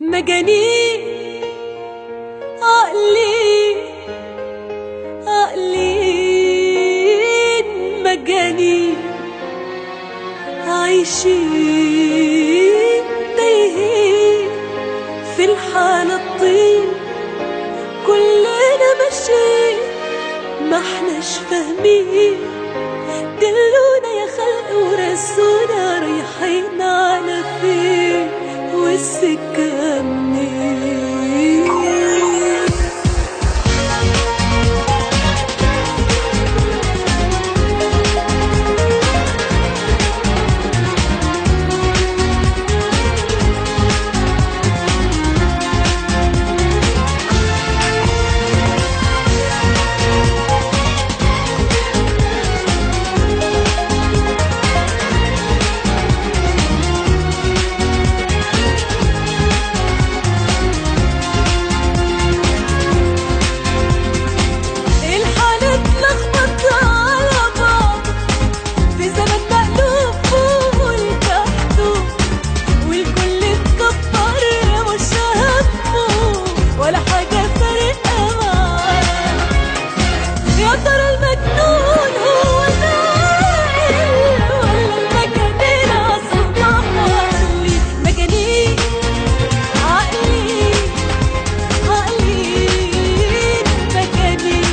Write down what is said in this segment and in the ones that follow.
مجانين عقلي عقلين مجانين عايشين تايهين في الحالة الطين كلنا ماشيين ما احناش فاهمين دلونا يا خلق ورسونا رايحين على فين والسكة منين الحالة اتلخبط على بعض في زمن مقلوب فوق وتحته والكل اتكبر مش همه ولا حاجة فارقة معاه يا ترى المجنون هو الناقل ولا المجانين أصبح عقلي مجانين عقلي عقلي مجانين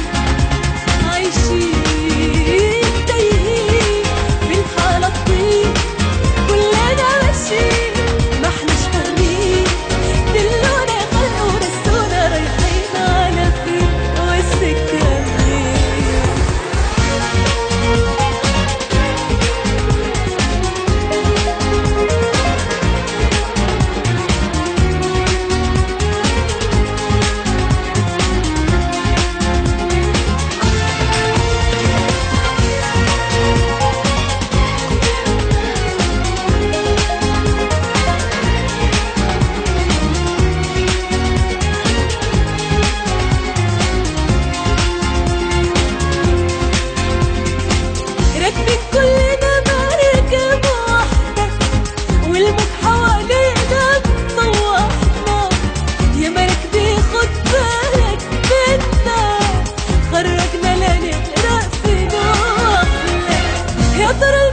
عايشين تايهين في الحالة الطين كلنا ماشيين ما احناش فاهمين دلونا يا خلق ورسونا رايحين على فين والسكة منين راكبين كلنا مركب واحدة والموج حوالينا مطوحنا يا مراكبي خد بالك منا خرجنا لا نغرق في نوحنا يا ترى